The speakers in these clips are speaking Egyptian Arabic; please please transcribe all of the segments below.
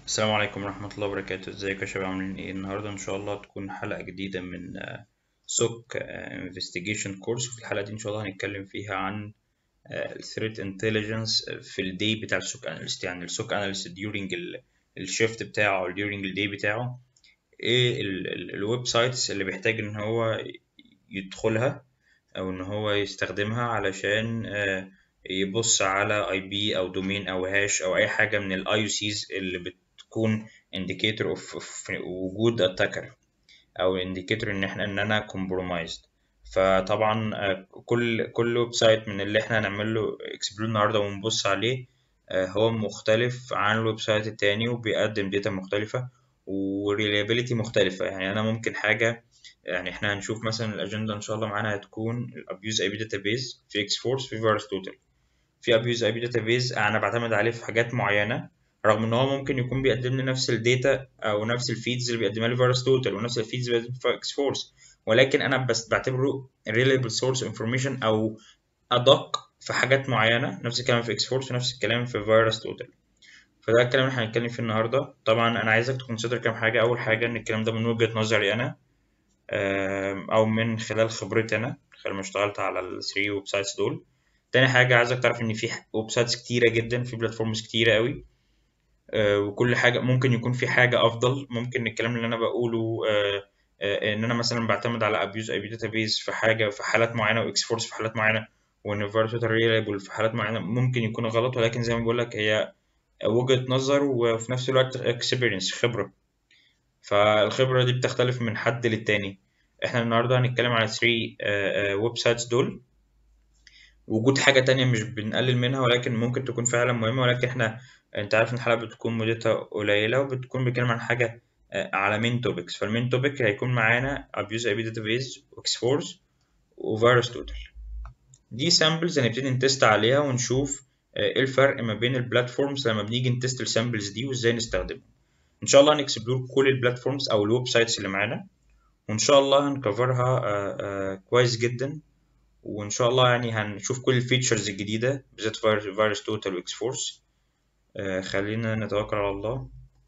السلام عليكم ورحمة الله وبركاته ازيكم يا شباب عاملين ايه النهاردة ان شاء الله تكون حلقة جديدة من سوك انفستيجيشن كورس وفي الحلقة دي ان شاء الله هنتكلم فيها عن الثريت انتليجنس في الدي بتاع السوك اناليست يعني السوك اناليست during الشيفت بتاعه او during الدي بتاعه ايه الويب سايتس اللي بيحتاج ان هو يدخلها او ان هو يستخدمها علشان يبص على اي بي او دومين او هاش او اي حاجه من الاي سيز اللي بتكون indicator اوف وجود اتاكر او indicator ان احنا ان انا compromised فطبعا كل كل ويب سايت من اللي احنا هنعمل له اكسبلور النهارده ونبص عليه هو مختلف عن الويب سايت التاني وبيقدم داتا مختلفه وريليابيليتي مختلفه يعني انا ممكن حاجه يعني احنا هنشوف مثلا الاجنده ان شاء الله معانا هتكون الابيوز اي بي داتابيز في اكس فورس في فيروس توتال في ابيوز اي بي داتابيز انا بعتمد عليه في حاجات معينه رغم ان هو ممكن يكون بيقدم لي نفس الداتا او نفس الفيدز اللي بيقدمها لي فيروس توتال ونفس الفيدز اللي بيقدمها في اكس فورس ولكن انا بس بعتبره reliable source information او ادق في حاجات معينه نفس الكلام في اكس فورس ونفس الكلام في فيروس توتال فده الكلام اللي هنتكلم فيه النهارده طبعا انا عايزك تكونسيدر كام حاجه اول حاجه ان الكلام ده من وجهه نظري انا او من خلال خبرتي انا خلال ما اشتغلت على ال 3 ويب سايتس دول تاني حاجه عايزك تعرف ان في ويب سايتس كتيره جدا في بلاتفورمز كتيره قوي وكل حاجه ممكن يكون في حاجه افضل ممكن الكلام اللي انا بقوله ان انا مثلا بعتمد على ابيوز اي بي داتابيز في حاجه في حالات معينه واكس فورس في حالات معينه وان فيرتوتال ريلابل في حالات معينه ممكن يكون غلط ولكن زي ما بقول لك هي وجهه نظر وفي نفس الوقت اكسبيرينس خبره فالخبره دي بتختلف من حد للتاني احنا النهارده هنتكلم على 3 ويب سايتس دول وجود حاجة تانية مش بنقلل منها ولكن ممكن تكون فعلا مهمة ولكن احنا انت عارف ان الحلقة بتكون مدتها قليلة وبتكون بنتكلم عن حاجة على مين توبكس فالمين توبك هيكون معانا abuse IP database واكس فورس وفيروس توتال دي سامبلز هنبتدي نتست عليها ونشوف ايه الفرق ما بين البلاتفورمز لما بنيجي نتست السامبلز دي وازاي نستخدمها ان شاء الله هنكسبلور كل البلاتفورمز او الويب سايتس اللي معانا وان شاء الله هنكفرها كويس جدا وان شاء الله يعني هنشوف كل الفيتشرز الجديده بالذات فيروس توتال واكس فورس خلينا نتوكل على الله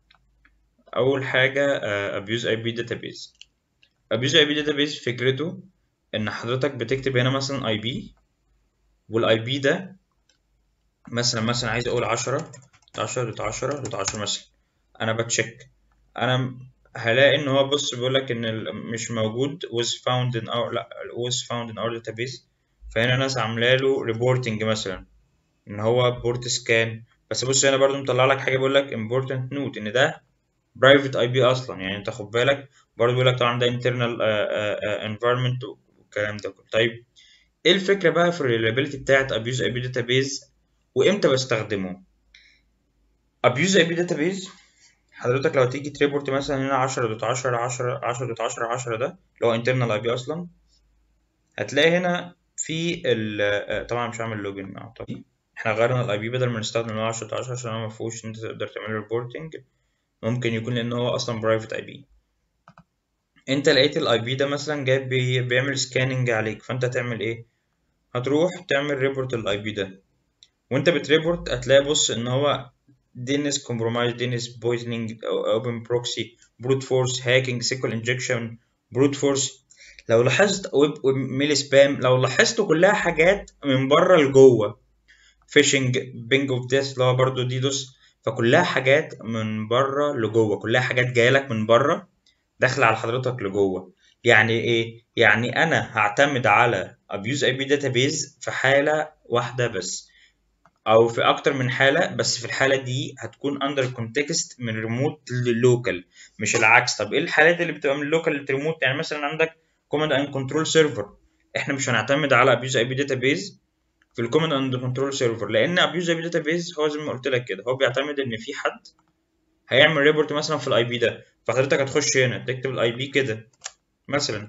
اول حاجه ابيوز اي بي داتابيز ابيوز اي بي داتابيز فكرته ان حضرتك بتكتب هنا مثلا اي بي والاي بي ده مثلا مثلا عايز اقول عشرة عشرة دوت عشرة دوت عشرة مثلا انا بتشيك انا هلاقي ان هو بص بيقول لك ان مش موجود was found in our لا was found in our database فهنا ناس عامله له reporting مثلا ان هو بورت سكان بس بص هنا برضو مطلع لك حاجه بيقول لك important note ان ده private IP اصلا يعني انت خد بالك برضو بيقول لك طبعا ده internal uh, uh, environment والكلام ده كله طيب ايه الفكره بقى في الريلابيلتي بتاعت abuse IP database وامتى بستخدمه abuse IP database حضرتك لو تيجي تريبورت مثلا هنا عشرة دوت عشرة عشرة عشرة دوت عشرة عشرة ده اللي هو internal اي بي اصلا هتلاقي هنا في ال طبعا مش هعمل لوجن طبعا احنا غيرنا الاي بي بدل ما نستخدم اللي هو عشرة دوت عشرة عشان هو مفهوش انت تقدر تعمل ريبورتنج ممكن يكون لان هو اصلا برايفت اي بي انت لقيت الاي بي ده مثلا جاي بي بيعمل سكاننج عليك فانت هتعمل ايه هتروح تعمل ريبورت الاي بي ده وانت بتريبورت هتلاقي بص ان هو DNS compromise DNS poisoning open proxy brute force hacking SQL injection brute force لو لاحظت ويب ميل سبام لو لاحظت كلها حاجات من بره لجوه فيشنج بينج اوف ديث اللي هو برضه ديدوس فكلها حاجات من بره لجوه كلها حاجات جايه لك من بره داخله على حضرتك لجوه يعني ايه يعني انا هعتمد على abuse IP database في حاله واحده بس او في اكتر من حاله بس في الحاله دي هتكون اندر كونتكست من ريموت للوكال مش العكس طب ايه الحالات اللي بتبقى من اللوكال للريموت يعني مثلا عندك كوماند اند كنترول سيرفر احنا مش هنعتمد على ابيوز اي بي داتابيز في الكوماند اند كنترول سيرفر لان ابيوز اي بي داتابيز هو زي ما قلت لك كده هو بيعتمد ان في حد هيعمل ريبورت مثلا في الاي بي ده فحضرتك هتخش هنا تكتب الاي بي كده مثلا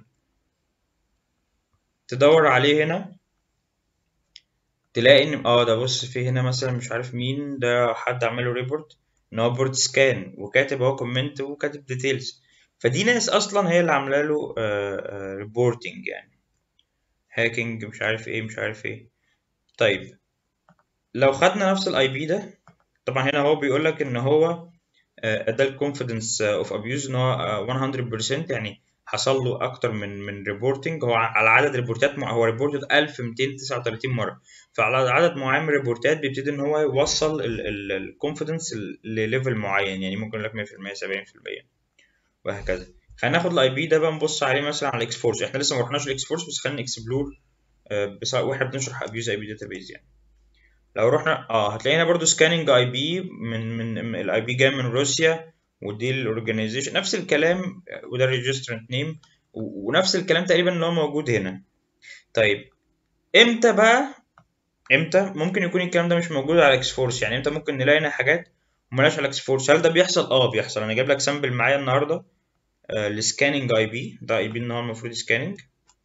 تدور عليه هنا تلاقي ان اه ده بص في هنا مثلا مش عارف مين ده حد عمله ريبورت ان هو بورت سكان وكاتب اهو كومنت وكاتب ديتيلز فدي ناس اصلا هي اللي عامله له ريبورتنج يعني هاكينج مش عارف ايه مش عارف ايه طيب لو خدنا نفس الاي بي ده طبعا هنا هو بيقول لك ان هو ده الكونفيدنس اوف ابيوز ان هو 100% يعني حصل له اكتر من من ريبورتنج هو على عدد ريبورتات هو ريبورتد 1239 مره فعلى عدد معين من الريبورتات بيبتدي ان هو يوصل الكونفيدنس لليفل معين يعني ممكن لك 100% 70% وهكذا خلينا ناخد الاي بي ده بقى نبص عليه مثلا على الاكس فورس احنا لسه ما رحناش الاكس فورس بس خلينا اكسبلور بس واحنا بنشرح ابيوز اي بي داتابيز يعني لو رحنا اه هتلاقي هنا برضو سكاننج اي بي من من الاي بي جاي من روسيا ودي الاورجانيزيشن نفس الكلام وده الريجسترنت نيم ونفس الكلام تقريبا اللي هو موجود هنا طيب امتى بقى امتى ممكن يكون الكلام ده مش موجود على اكس فورس يعني امتى ممكن نلاقي هنا حاجات وملاش على اكس فورس هل ده بيحصل اه بيحصل انا جايب لك سامبل معايا النهارده آه السكاننج اي بي ده اي بي ان هو المفروض سكاننج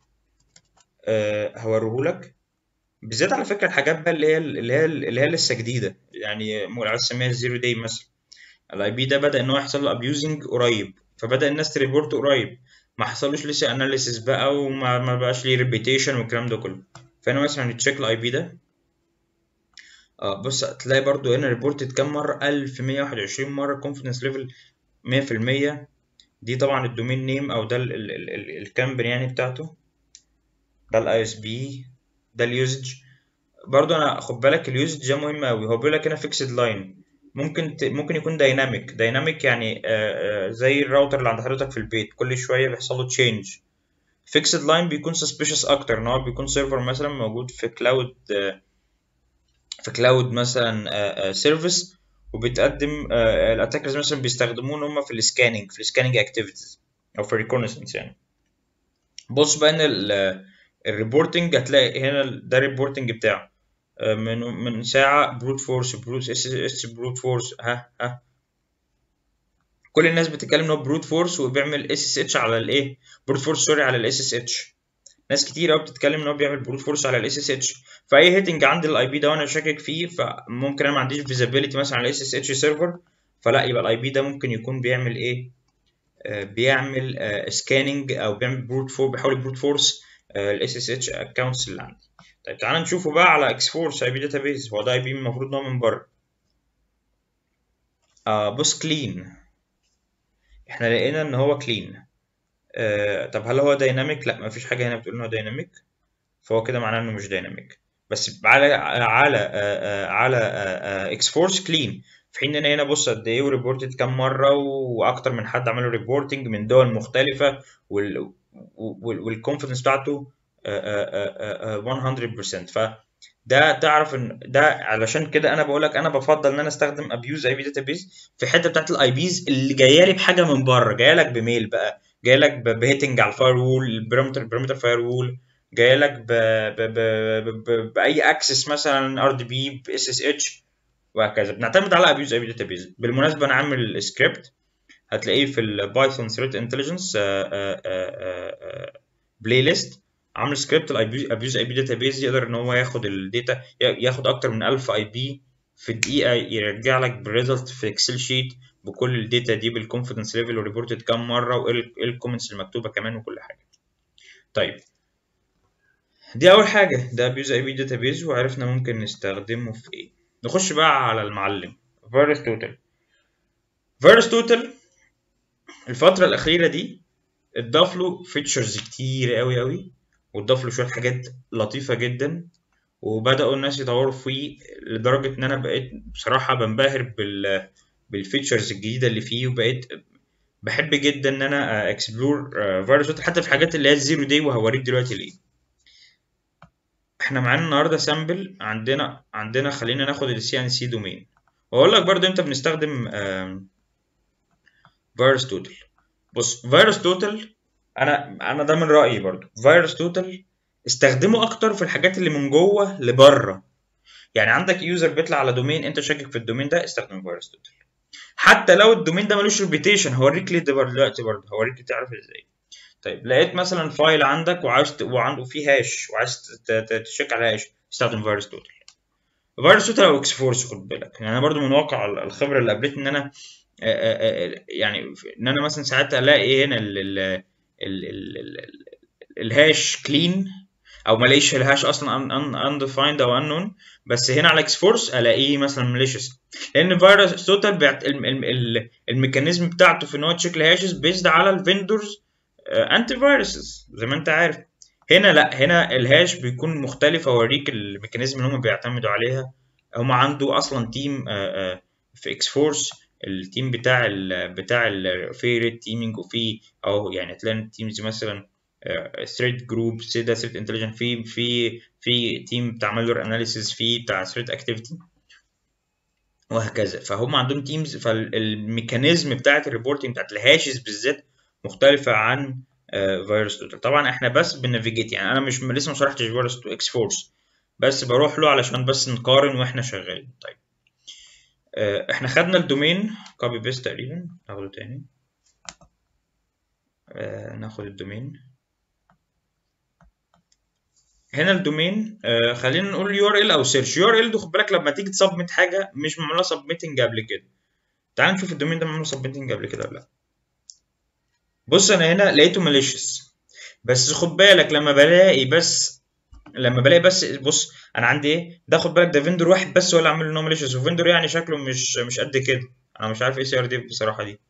آه هوريهولك بالذات على فكره الحاجات بقى اللي هي اللي هي اللي هي لسه جديده يعني عايز تسميها الزيرو داي مثلا الاي بي ده بدا ان هو يحصل له ابيوزنج قريب فبدا الناس تريبورت قريب ما حصلوش لسه اناليسيس بقى وما ما بقاش ليه ريبيتيشن والكلام ده كله فانا مثلا نتشيك الاي بي ده اه بص هتلاقي برضو هنا ريبورتد كام مره 1121 مره كونفيدنس ليفل 100% دي طبعا الدومين نيم او ده الكامباني يعني بتاعته ده الاي اس بي ده اليوزج برضو انا خد بالك اليوزج ده مهم قوي هو بيقول لك هنا فيكسد لاين ممكن ت... ممكن يكون دايناميك دايناميك يعني آآ آآ زي الراوتر اللي عند حضرتك في البيت كل شويه بيحصل له تشينج فيكسد لاين بيكون سسبيشس اكتر ان هو بيكون سيرفر مثلا موجود في كلاود في كلاود مثلا سيرفيس وبتقدم الاتاكرز مثلا بيستخدموه ان هم في السكاننج في السكاننج اكتيفيتيز او في الريكونسنس يعني بص بقى ان الريبورتنج هتلاقي هنا ده الريبورتنج بتاعه من من ساعة بروت فورس بروت اس اس بروت فورس ها ها كل الناس بتتكلم ان هو بروت فورس وبيعمل اس اس اتش على الايه بروت فورس سوري على الاس اس اتش ناس كتير قوي بتتكلم ان هو بيعمل بروت فورس على الاس اس اتش فاي هيتنج عند الاي بي ده وانا شاكك فيه فممكن انا ما عنديش فيزابيلتي مثلا على الاس اس اتش سيرفر فلا يبقى الاي بي ده ممكن يكون بيعمل ايه آه بيعمل آه سكاننج او بيعمل بروت فور بيحاول بروت فورس الاس اس اتش اكونتس اللي عندي طيب تعال نشوفه بقى على اكس فورس اي بي داتابيز هو ده اي بي المفروض ان هو من بره آه بص كلين احنا لقينا ان هو كلين آه طب هل هو دايناميك لا مفيش حاجه هنا بتقول ان هو دايناميك فهو كده معناه انه مش دايناميك بس على على آه على آه اكس فورس كلين في حين ان هنا بص قد ايه وريبورتد كام مره واكتر من حد عمل ريبورتنج من دول مختلفه وال والكونفدنس بتاعته 100% فده تعرف ان ده علشان كده انا بقول لك انا بفضل ان انا استخدم ابيوز اي بي داتابيز في الحته بتاعت الاي بيز اللي جايه لي بحاجه من بره جايه لك بميل بقى جايه لك بهيتنج على الفاير وول البريمتر البريمتر فاير وول جايه لك ب... ب... ب... ب... باي اكسس مثلا ار دي بي باس اس اتش وهكذا بنعتمد على ابيوز اي بي داتابيز بالمناسبه انا عامل سكريبت هتلاقيه في البايثون ثريت انتليجنس بلاي ليست عامل سكريبت الابيوز اي بي داتابيز يقدر ان هو ياخد الداتا ياخد اكتر من 1000 اي بي في دقيقه يرجع لك بالريزلت في اكسل شيت بكل الداتا دي بالكونفدنس ليفل وريبورتد كام مره وايه الكومنتس المكتوبه كمان وكل حاجه طيب دي اول حاجه ده ابيوز اي بي داتابيز وعرفنا ممكن نستخدمه في ايه نخش بقى على المعلم فيروس توتال فيروس توتال الفتره الاخيره دي اتضاف له فيتشرز كتير قوي قوي واتضاف له شويه حاجات لطيفه جدا وبداوا الناس يطوروا فيه لدرجه ان انا بقيت بصراحه بنبهر بال بالفيتشرز الجديده اللي فيه وبقيت بحب جدا ان انا اكسبلور فيروس حتى في الحاجات اللي هي الزيرو داي وهوريك دلوقتي ليه احنا معانا النهارده سامبل عندنا عندنا خلينا ناخد السي ان سي دومين واقول لك برضو امتى بنستخدم فيروس توتال بص فيروس توتال انا انا ده من رايي برضو فيروس توتال استخدمه اكتر في الحاجات اللي من جوه لبره يعني عندك يوزر بيطلع على دومين انت شاكك في الدومين ده استخدم فيروس توتال حتى لو الدومين ده ملوش ريبيتيشن هوريك ليه دلوقتي برضه هوريك تعرف ازاي طيب لقيت مثلا فايل عندك وعايز ت... وعنده فيه هاش وعايز تشيك على هاش استخدم فيروس توتال فيروس توتال او اكس فورس خد بالك يعني انا برضو من واقع الخبره اللي قابلتني ان انا يعني ان انا مثلا ساعات الاقي هنا ال ال ال ال ال الهاش كلين او ما الاقيش الهاش اصلا undefined او unknown بس هنا على اكس فورس الاقيه مثلا ماليشيس لان فيروس توتال بيعت... الميكانيزم بتاعته في ان هو تشيك الهاشز بيزد على الفيندورز انتي فيروسز زي ما انت عارف هنا لا هنا الهاش بيكون مختلف اوريك الميكانيزم اللي هم بيعتمدوا عليها هم عنده اصلا تيم في اكس فورس التيم بتاع ال بتاع الفيريت تيمينج وفي او يعني تلاقي التيمز مثلا ثريد جروب سيدا ثريد انتليجنت في في في تيم بتاع مالور اناليسيس في بتاع ثريد اكتيفيتي وهكذا فهم عندهم تيمز فالميكانيزم بتاعت الريبورتنج بتاعت الهاشز بالذات مختلفه عن فيروس توتال طبعا احنا بس بنافيجيت يعني انا مش لسه ما شرحتش فيروس اكس فورس بس بروح له علشان بس نقارن واحنا شغالين طيب احنا خدنا الدومين كوبي بيست تقريبا ناخده تاني اه ناخد الدومين هنا الدومين آه خلينا نقول يو ار ال او سيرش يو ار ال خد بالك لما تيجي تسبمت حاجه مش معموله سبميتنج قبل كده تعال نشوف الدومين ده معمول سبميتنج قبل كده ولا لا بص انا هنا لقيته ماليشيس بس خد بالك لما بلاقي بس لما بلاقي بس بص انا عندي ايه ده خد بالك ده فيندور واحد بس ولا عامل ان هو ماليشيس وفيندور يعني شكله مش مش قد كده انا مش عارف ايه سي ار دي بصراحه دي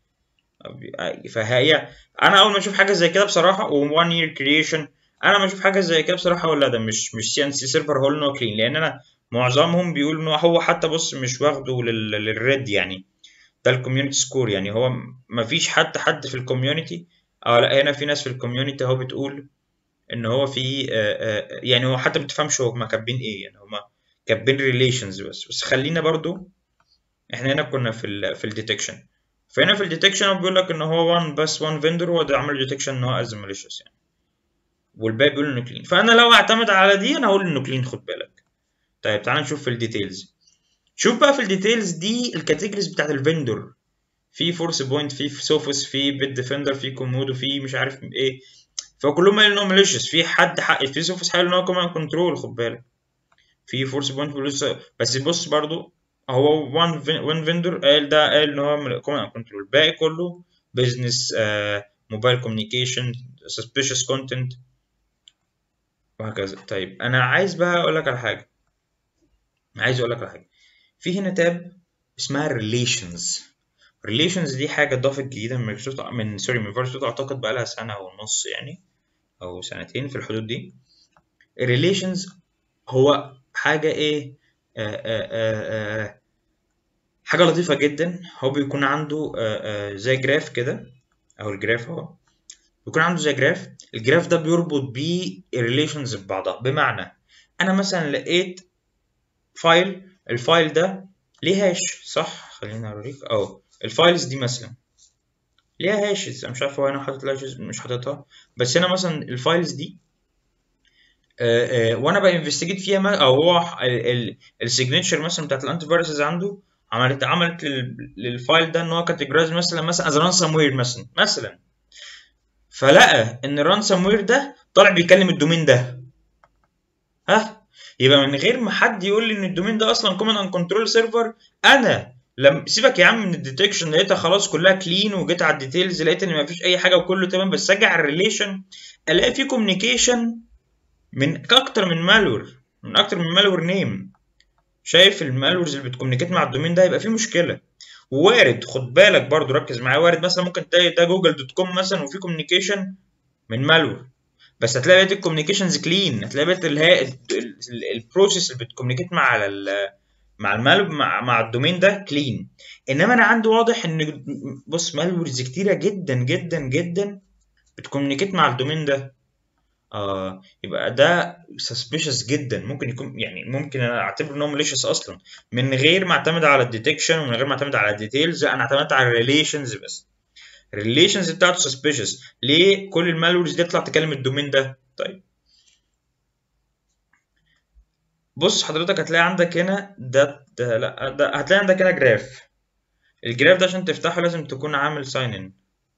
فهي انا اول ما اشوف حاجه زي كده بصراحه و1 يير كرييشن انا ما اشوف حاجه زي كده بصراحه ولا ده مش مش سي ان سي سيرفر هول نو كلين لان انا معظمهم بيقول ان هو حتى بص مش واخده للريد يعني ده الكوميونتي سكور يعني هو ما فيش حد حد في الكوميونتي اه لا هنا في ناس في الكوميونتي اهو بتقول ان هو في آه آه يعني هو حتى ما بتفهمش هما كاتبين ايه يعني هما كاتبين ريليشنز بس بس خلينا برضو احنا هنا كنا في ال في الديتكشن فهنا في الديتكشن هو بيقول لك ان هو وان بس وان فيندور هو ده عمل ديتكشن ان هو از ماليشيوس يعني والباقي بيقول انه كلين فانا لو اعتمد على دي انا هقول انه كلين خد بالك طيب تعال نشوف في الديتيلز شوف بقى في الديتيلز دي الكاتيجوريز بتاعت الفيندور في فورس بوينت في سوفوس في بيت ديفندر في كومودو في مش عارف ايه فكلهم قالوا ان هو ماليشيوس في حد حق في سوفوس قال ان هو كمان كنترول خد بالك في فورس بوينت بس بص برضو هو وان وان فيندور قال ده قال ان هو كمان كنترول الباقي كله بزنس موبايل كوميونيكيشن suspicious كونتنت وهكذا طيب انا عايز بقى اقول لك على حاجه عايز اقول لك على حاجه في هنا تاب اسمها ريليشنز ريليشنز دي حاجه ضافت جديده من مايكروسوفت من سوري من مايكروسوفت اعتقد بقى لها سنه ونص يعني او سنتين في الحدود دي الريليشنز هو حاجه ايه آآ آآ آآ حاجه لطيفه جدا هو بيكون عنده زي جراف كده او الجراف اهو بيكون عنده زي جراف الجراف ده بيربط بيه الريليشنز ببعضها بمعنى انا مثلا لقيت فايل الفايل ده ليه هاش صح خليني اوريك اه الفايلز دي مثلا ليها هاشز انا مش عارف هو هنا حاطط هاشز مش حاططها بس هنا مثلا الفايلز دي آآ آآ وانا بانفستيجيت فيها ما او هو السيجنتشر مثلا بتاعت الانتي فيروسز عنده عملت عملت للفايل ده ان هو كاتيجرايز مثلا مثلا از رانسوم وير مثلا مثلا فلقى ان الرانسوم وير ده طالع بيكلم الدومين ده ها يبقى من غير ما حد يقول لي ان الدومين ده اصلا كومن ان كنترول سيرفر انا لما سيبك يا عم من الديتكشن لقيتها خلاص كلها كلين وجيت على الديتيلز لقيت ان مفيش اي حاجه وكله تمام بس اجي على الريليشن الاقي في كوميونيكيشن من اكتر من مالور من اكتر من مالور نيم شايف المالورز اللي بتكومينيكيت مع الدومين ده يبقى في مشكله وارد خد بالك برضو ركز معايا وارد مثلا ممكن تلاقي ده جوجل دوت كوم مثلا وفي كوميونيكيشن من مالور بس هتلاقي بقيه الكوميونيكيشنز كلين هتلاقي بقيه اللي هي البروسيس اللي بتكوميونيكيت مع مع المال مع, مع الدومين ده كلين انما انا عندي واضح ان بص مالورز كتيره جدا جدا جدا بتكوميونيكيت مع الدومين ده آه يبقى ده سسبيشس جدا ممكن يكون يعني ممكن انا اعتبره ان هو ماليشيس اصلا من غير ما اعتمد على الديتكشن ومن غير ما اعتمد على الديتيلز انا اعتمدت على الريليشنز بس الريليشنز بتاعته سسبيشس ليه كل المالورز دي تطلع تكلم الدومين ده طيب بص حضرتك هتلاقي عندك هنا ده, ده لا ده هتلاقي عندك هنا جراف الجراف ده عشان تفتحه لازم تكون عامل ساين ان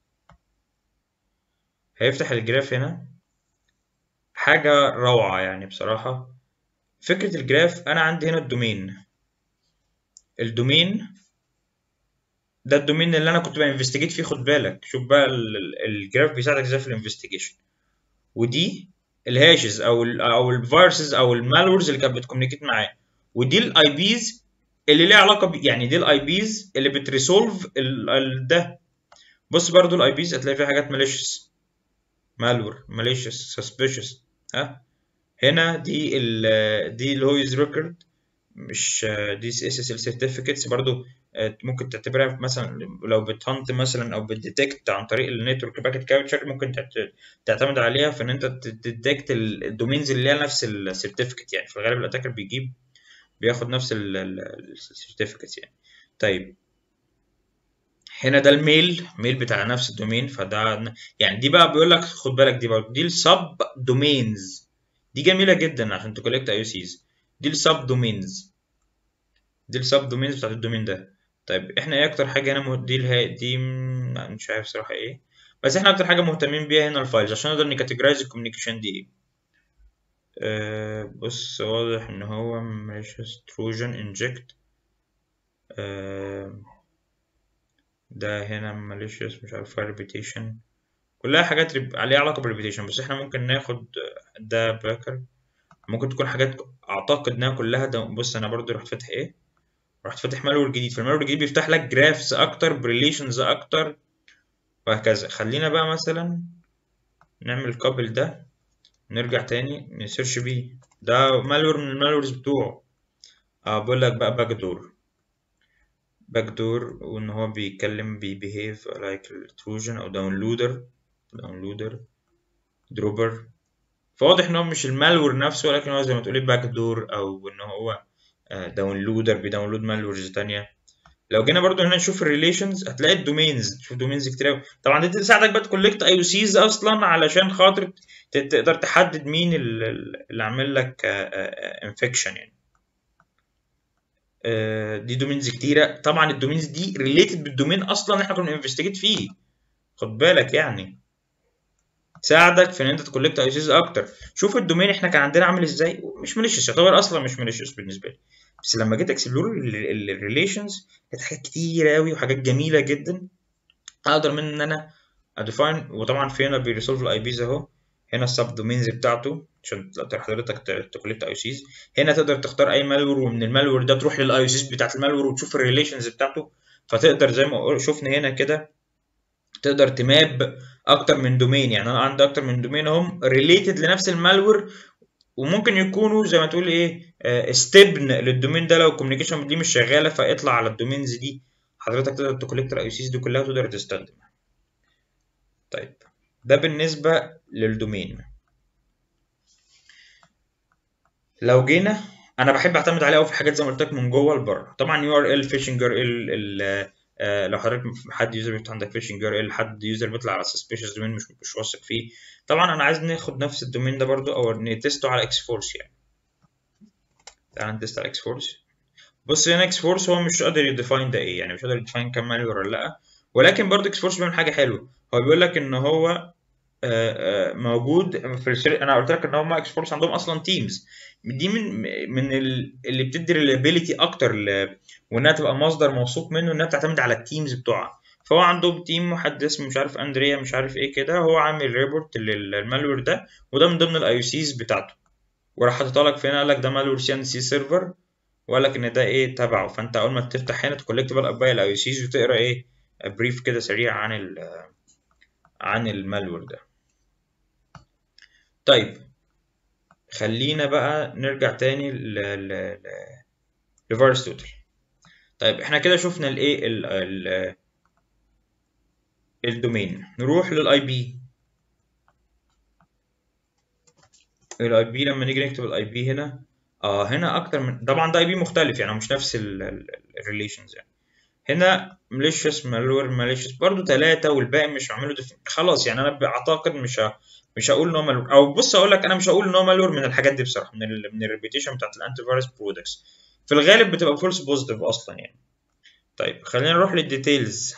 هيفتح الجراف هنا حاجة روعة يعني بصراحة فكرة الجراف أنا عندي هنا الدومين الدومين ده الدومين اللي أنا كنت بانفستيجيت فيه خد بالك شوف بقى الجراف بيساعدك ازاي في الانفستيجيشن ودي الهاشز او ال او الفيروسز او المالورز اللي كانت بتكومينيكيت معاه ودي الاي بيز اللي ليها علاقه ب... يعني دي الاي بيز اللي بتريسولف ال... ال... ده بص برضو الاي بيز هتلاقي فيها حاجات malicious malware malicious suspicious ها هنا دي ال دي الهويز ريكورد مش دي اس اس ال سيرتيفيكتس برضو ممكن تعتبرها مثلا لو بتهنت مثلا او بتديتكت عن طريق النتورك باكيت كابتشر ممكن تعتمد عليها في ان انت تديتكت الدومينز اللي ليها نفس السيرتيفيكت يعني في الغالب الاتاكر بيجيب بياخد نفس السيرتيفيكتس يعني طيب هنا ده الميل ميل بتاع نفس الدومين فده يعني دي بقى بيقول لك خد بالك دي برضه دي السب دومينز دي جميله جدا عشان تكولكت اي سيز دي السب دومينز دي السب دومينز بتاعت الدومين ده طيب احنا ايه اكتر حاجه هنا دي الها دي مش عارف صراحه ايه بس احنا اكتر حاجه مهتمين بيها هنا الفايلز عشان نقدر نكاتيجرايز الكوميونيكيشن دي ايه أه بص واضح ان هو malicious تروجن انجكت أه ده هنا malicious مش عارف reputation كلها حاجات عليها علاقة بالريبيتيشن بس احنا ممكن ناخد ده باكر ممكن تكون حاجات اعتقد انها كلها ده بص انا برضو رحت فاتح ايه رحت فاتح مالور جديد فالمالور الجديد بيفتح لك جرافز اكتر بريليشنز اكتر وهكذا خلينا بقى مثلا نعمل كابل ده نرجع تاني نسيرش بيه ده مالور من المالورز بتوعه اه بقول لك بقى باك دور باك دور وان هو بيتكلم بيبيهيف لايك التروجن او داونلودر داونلودر دروبر فواضح ان هو مش المالور نفسه ولكن هو زي ما تقولي باك دور او ان هو داونلودر بيداونلود مالورز تانية لو جينا برضو هنا نشوف الريليشنز هتلاقي الدومينز تشوف دومينز كتير قوي طبعا دي تساعدك بقى تكولكت اي سيز اصلا علشان خاطر تقدر تحدد مين اللي عامل لك انفكشن يعني دي دومينز كتيره طبعا الدومينز دي ريليتد بالدومين اصلا اللي احنا كنا انفستيجيت فيه خد بالك يعني تساعدك في ان انت تكولكت اي سيز اكتر شوف الدومين احنا كان عندنا عامل ازاي مش ماليشيس يعتبر اصلا مش ماليشيس بالنسبه لي بس لما جيت اكسبلور الريليشنز كانت حاجات كتيره قوي وحاجات جميله جدا اقدر من ان انا اديفاين وطبعا في هنا بيريسولف الاي بيز اهو هنا السب دومينز بتاعته عشان تقدر حضرتك تكولكت اي سيز هنا تقدر تختار اي مالور ومن المالور ده تروح للاي سيز بتاعت المالور وتشوف الريليشنز بتاعته فتقدر زي ما شفنا هنا كده تقدر تماب اكتر من دومين يعني انا عندي اكتر من دومين هم ريليتد لنفس المالور وممكن يكونوا زي ما تقول ايه استبن للدومين ده لو الكوميونيكيشن دي مش شغاله فاطلع على الدومينز دي حضرتك تقدر تكولكت الاي سيز دي كلها وتقدر تستخدمها طيب ده بالنسبه للدومين لو جينا انا بحب اعتمد عليه قوي في حاجات زي ما قلت لك من جوه لبره طبعا يو ار ال فيشنج ار ال لو حضرتك حد يوزر بيفتح عندك فيشنج ار ال حد يوزر بيطلع على سسبيشس دومين مش مش واثق فيه طبعا انا عايز ناخد نفس الدومين ده برضو او نتستو على اكس فورس يعني تعال نتست على اكس فورس بص هنا اكس فورس هو مش قادر يديفاين ده ايه يعني مش قادر يديفاين كام مالور ولا لا ولكن برضو اكس فورس بيعمل حاجه حلوه هو بيقول لك ان هو موجود في الشركه انا قلت لك ان هم اكس فورس عندهم اصلا تيمز دي من من اللي بتدي ريلابيلتي اكتر ل... وانها تبقى مصدر موثوق منه انها بتعتمد على التيمز بتوعها فهو عنده تيم حد اسمه مش عارف اندريا مش عارف ايه كده هو عامل ريبورت للمالور ده وده من ضمن الاي سيز بتاعته وراح حاططها لك فين قال لك ده مالور سي ان سي سيرفر وقال لك ان ده ايه تبعه فانت اول ما تفتح هنا تكولكت بقى باقي الاي سيز وتقرا ايه بريف كده سريع عن ال عن المالور ده طيب خلينا بقى نرجع تاني ل ل لفيروس توتال طيب احنا كده شفنا الايه ال ال الدومين نروح للاي بي الاي بي لما نيجي نكتب الاي بي هنا اه هنا اكتر من طبعا ده اي بي مختلف يعني مش نفس الريليشنز يعني هنا malicious malware malicious برضو ثلاثة والباقي مش عامله خلاص يعني انا بعتقد مش ه... مش هقول ان هو مالور او بص اقول لك انا مش هقول ان هو مالور من الحاجات دي بصراحه من ال من الريبيتيشن بتاعت الانتي فيروس برودكتس في الغالب بتبقى فولس بوزيتيف اصلا يعني طيب خلينا نروح للديتيلز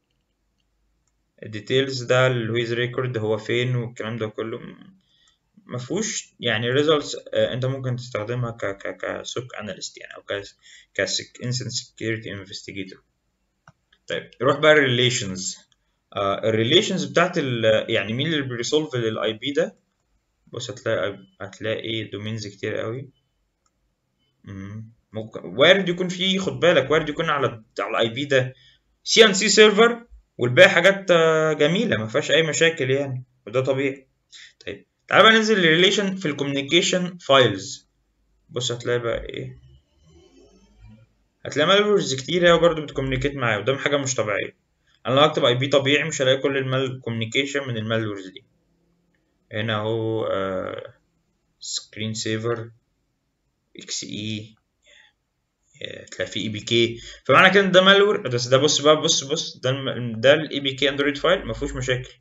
الديتيلز ده الويز ريكورد هو فين والكلام ده كله ما فيهوش يعني ريزلتس انت ممكن تستخدمها ك ك كسوك اناليست يعني او ك ك انسنت سكيورتي انفستيجيتور طيب نروح بقى الريليشنز الريليشنز بتاعت ال يعني مين اللي بيريسولف للاي بي ده بص هتلاقي هتلاقي دومينز كتير قوي ممكن وارد يكون في خد بالك وارد يكون على على الاي بي ده سي ان سي سيرفر والباقي حاجات جميله ما فيهاش اي مشاكل يعني وده طبيعي طيب تعال بقى ننزل للريليشن في الكوميونيكيشن فايلز بص هتلاقي بقى ايه هتلاقي مالورز كتير هي برضه بتكوميونيكيت معايا وده حاجه مش طبيعيه انا لو هكتب اي بي طبيعي مش هلاقي كل المال كوميونيكيشن من المالورز دي هنا اهو سكرين سيفر اكس اي تلاقي فيه اي بي كي فمعنى كده ده مالور بس ده بص بقى بص بص ده الم... ده الاي بي كي اندرويد فايل ما فيهوش مشاكل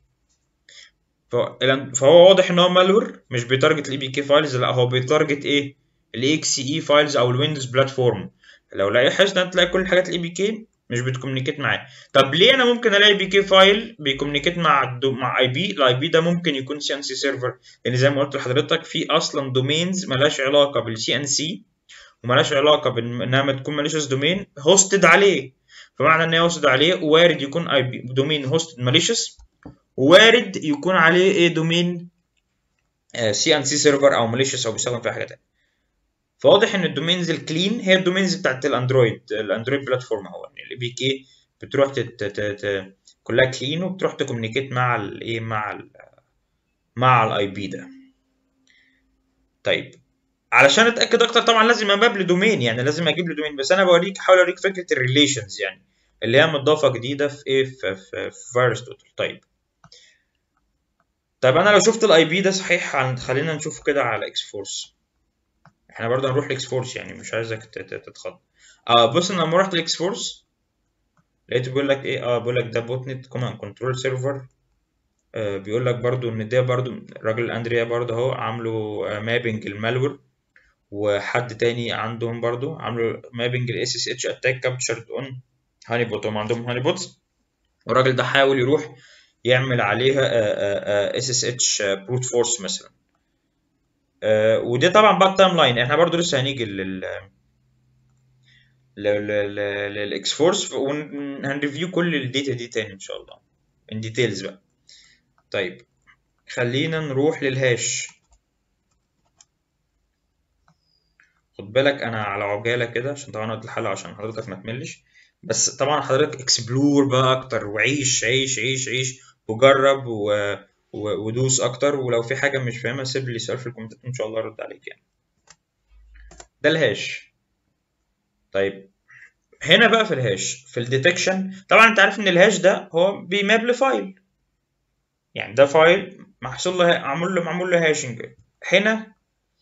فهو واضح ان هو مالور مش بيتارجت الاي بي كي فايلز لا هو بيتارجت ايه الاكس اي فايلز او الويندوز بلاتفورم لو لاحظت تلاقي كل الحاجات الاي بي كي مش بتكومينيكيت معاه طب ليه انا ممكن الاقي بي كي فايل بيكومينيكيت مع الدو... مع اي بي الاي بي ده ممكن يكون سي ان سي سيرفر لان زي ما قلت لحضرتك في اصلا دومينز ملهاش علاقه بالسي ان سي وملهاش علاقه بانها تكون ماليشيوس دومين هوستد عليه فمعنى ان هي هوستد عليه وارد يكون اي بي دومين هوستد ماليشيوس وارد يكون عليه ايه دومين سي ان سي سيرفر او ماليشيوس او بيستخدم فيها حاجه تانية فواضح ان الدومينز الكلين هي الدومينز بتاعت الاندرويد الاندرويد بلاتفورم هو يعني الاي بي كي بتروح تت تت تت كلها كلين وبتروح تكومينيكيت مع الايه مع ال مع الاي بي ده طيب علشان اتاكد اكتر طبعا لازم اماب لدومين يعني لازم اجيب له دومين بس انا بوريك حاول اوريك فكره الريليشنز يعني اللي هي مضافه جديده في ايه في في, في فيروس توتال طيب طيب انا لو شفت الاي بي ده صحيح خلينا نشوف كده على اكس فورس احنا برضه هنروح لاكس فورس يعني مش عايزك تتخض اه بص انا لما رحت لاكس فورس لقيته بيقول لك ايه اه بيقول لك ده بوت نت كوماند كنترول سيرفر آه بيقول لك برضه ان ده برضه الراجل اندريا برضه اهو عامله آه مابنج المالور وحد تاني عندهم برضو عملوا مابنج الاس اس اتش اتاك كابتشرد اون هاني بوت هم عندهم هاني بوتس والراجل ده حاول يروح يعمل عليها اس اس اتش بروت فورس مثلا ودي طبعا بقى التايم لاين احنا برضو لسه هنيجي لل للاكس فورس وهنريفيو كل الداتا دي تاني ان شاء الله ان ديتيلز بقى طيب خلينا نروح للهاش خد بالك انا على عجاله كده عشان طبعا وقت الحلقه عشان حضرتك ما تملش بس طبعا حضرتك اكسبلور بقى اكتر وعيش عيش عيش عيش وجرب و... و... ودوس اكتر ولو في حاجه مش فاهمها سيب لي سؤال في الكومنتات ان شاء الله ارد عليك يعني ده الهاش طيب هنا بقى في الهاش في الديتكشن طبعا انت عارف ان الهاش ده هو بيماب لفايل يعني ده فايل محصول له معمول له معمول له هاشنج هنا